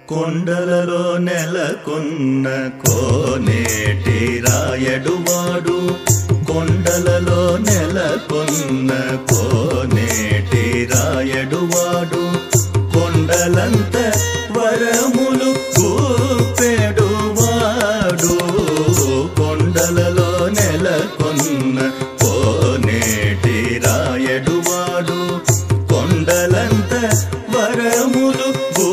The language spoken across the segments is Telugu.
కొండలలో నెలకొన్న కోనేటి రాయడువాడు కొండలలో నెలకొన్న కోనేటి రాయడువాడు కొండలంత వరములు కూపెడువాడు కొండలలో నెలకొన్న కోనేటి రాయడువాడు కొండలంత వరములు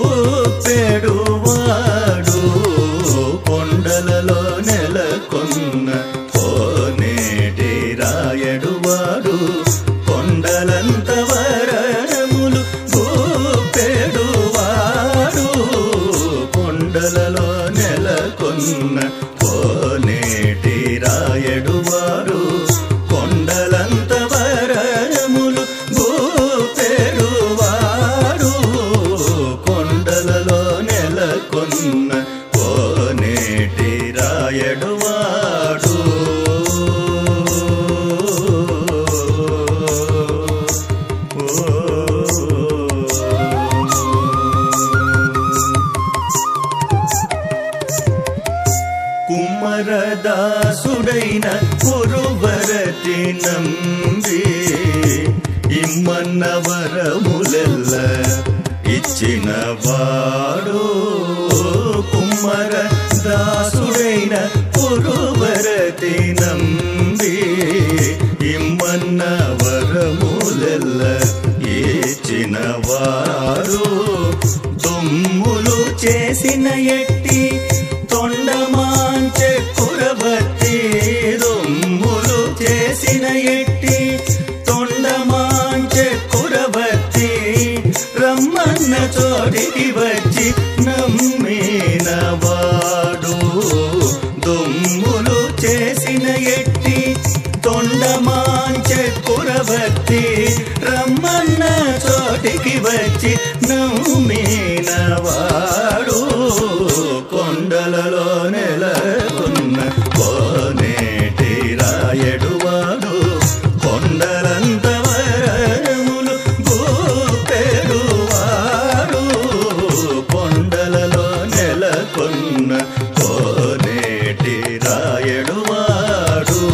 గోపెడువాడు కొండలలో నెలకొన్న కోనేటి రాయడువాడు కొండలంత వరములు గోపెడువాడు కొండలలో నెలకొన్న కోనేటి రాయడువాడు కొండలంత వరములు గోపెడువాడు కొండలలో నెలకొన్న కోనేటి రాయడువాడు కుమ్మరదాసుడైన పురువరతి నంబి ఇమ్మన్న వరములెల్ల ఇచ్చిన వాడు కుమ్మర దాసుడైన పురువరతి నంబి ఇమ్మన్న వరములెల్ల ఇచ్చిన వాడు దుమ్ములు చేసిన ఎట్టి తొండమాంచె కురబత్తి దొమ్ములు చేసిన ఎట్టి తొండమాంచె కురబత్తి రమ్మన్న చోటికి వచ్చి నమ్మిన వాడు దొమ్ములు చేసిన ఎట్టి తొండమాంచె కురబత్తి రమ్మన్న చోటికి వచ్చి నమ్మిన వాడు కొండలలో నెలకొన్న కోనేటి రాయడువాడు కొండలంత వరములు గోపెడువాడు కొండలలో నెలకొన్న కోనేటి రాయడువాడు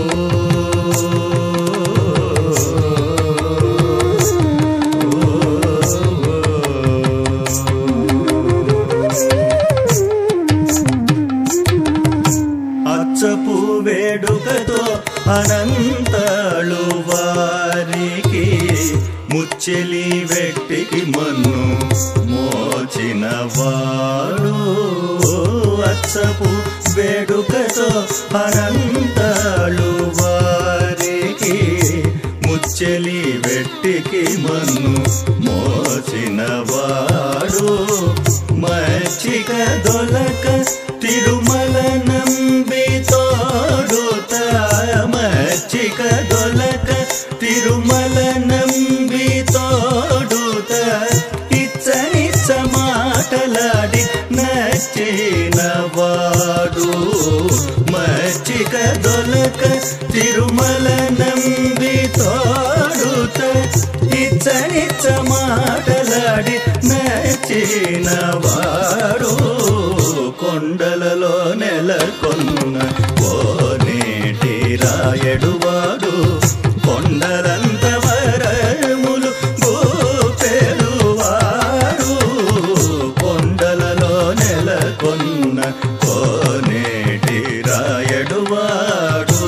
అచ్చపు వేడుకతో అనంతాళు వారికి ముచ్చెలి వెట్టికి మన్ను మోచిన వాడు అచ్చపు వేడుకతో అనంతాళు వారికి ముచ్చెలి వెట్టికి మన్ను మోచిన వాడు మచ్చిక దొలక తిరుమల నంబి తోడుత మచ్చిక దొలక తిరుమల నంబి తోడుత ఇచ్చనిచ్చ మాటలాడి నచ్చిన వాడు మచ్చిక దొలక తిరుమల నంబి తోడుత ఇచ్చనిచ్చ మాటలాడి నచ్చిన వాడు కొండలలో నెలకొన్న కోనేటి రాయడువాడు కొండలంత వరములు గోపెరువాడు కొండలలో నెలకొన్న కోనేటి రాయడువాడు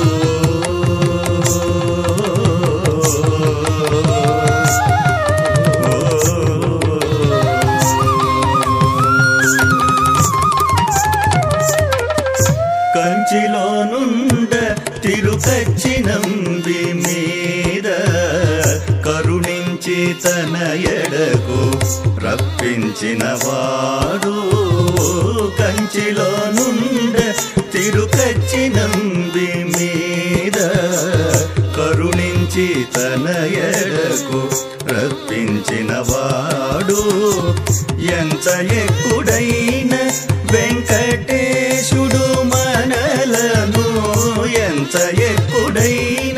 కంచిలో నుండ తిరుకచ్చినంబి మీద కరుణించి తన ఎడకు రప్పించిన వాడు కంచిలో నుండ తిరుకచ్చినంబి మీద కరుణించి తన ఎడకు రప్పించిన వాడు ఎంత ఎక్కుడైన వెంకటేశుడు మనలను ఎంత ఎక్కుడైన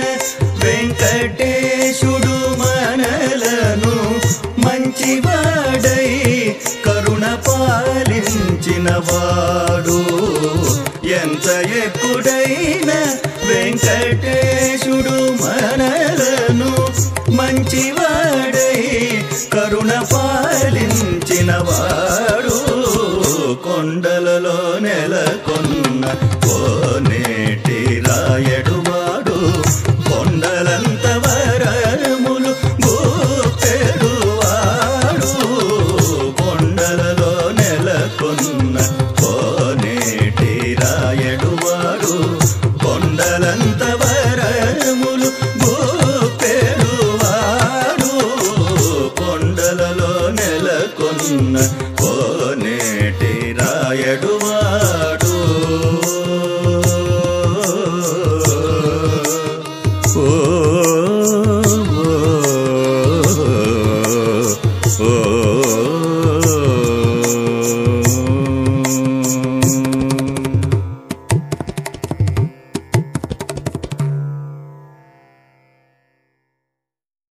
వెంకటేశుడు మనలను మంచివాడై కరుణ కరుణ పాలించిన వాడు ఎంత ఎక్కుడైన వెంకటేశుడు మనలను మంచివాడై కరుణ పాలించిన వాడు కొండలలో నెలకొన్న కోనేటి రాయడు వాడు కొండలంత వరములు గోపెడు వాడు కొండలలో నెలకొన్న కోనేటి రాయడు వాడు కొండలంత వరములు గోపెడు వాడు కొండలలో నెలకొన్న కోనేటి రాయడు వాడు